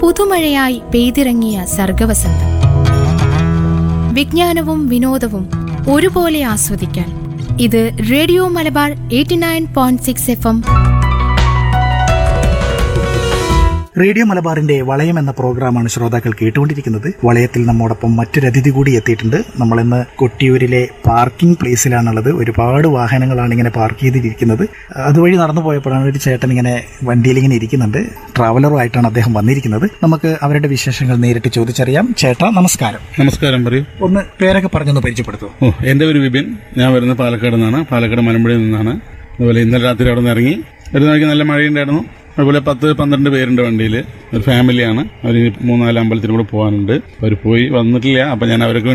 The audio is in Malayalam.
പുതുമഴയായി പെയ്തിറങ്ങിയ സർഗവസന്തം വിജ്ഞാനവും വിനോദവും ഒരുപോലെ ആസ്വദിക്കാൻ ഇത് radio Malabar eighty nine point six F M radio മലബാറിന്റെ വളയം എന്ന പ്രോഗ്രാമാണ് ശ്രോതാക്കൾ കേട്ടുകൊണ്ടിരിക്കുന്നത് വളയത്തിൽ നമ്മോടൊപ്പം മറ്റൊരു അതിഥി കൂടി എത്തിയിട്ടുണ്ട് നമ്മളിന്ന് കൊട്ടിയൂരിലെ പാർക്കിംഗ് പ്ലേസിലാണുള്ളത് ഒരുപാട് വാഹനങ്ങളാണ് ഇങ്ങനെ പാർക്ക് ചെയ്തിരിക്കുന്നത് അതുവഴി നടന്നു പോയപ്പോഴാണ് ഒരു ചേട്ടൻ ഇങ്ങനെ വണ്ടിയിൽ ഇങ്ങനെ ഇരിക്കുന്നുണ്ട് ട്രാവലറുമായിട്ടാണ് അദ്ദേഹം വന്നിരിക്കുന്നത് നമുക്ക് അവരുടെ വിശേഷങ്ങൾ നേരിട്ട് ചോദിച്ചറിയാം ചേട്ടാ നമസ്കാരം നമസ്കാരം പറയൂ ഒന്ന് പേരൊക്കെ പറഞ്ഞൊന്ന് പരിചയപ്പെടുത്തൂ ഓ എൻ്റെ പേര് വിപിൻ ഞാൻ വരുന്നത് പാലക്കാട് നിന്നാണ് പാലക്കാട് മലമ്പുഴയിൽ നിന്നാണ് അതുപോലെ ഇന്നലെ രാത്രി അവിടെ നിന്ന് ഇറങ്ങി ഒരു നാளைക്ക് നല്ല മഴയുണ്ടായിരുന്നു അതുപോലെ പത്ത് പന്ത്രണ്ട് പേരുണ്ട് വണ്ടിയിൽ ഒരു ഫാമിലിയാണ് അവർ മൂന്നാല് അമ്പലത്തിൽ കൂടെ പോകാനുണ്ട് അവർ പോയി വന്നിട്ടില്ല അപ്പം ഞാൻ അവർക്ക്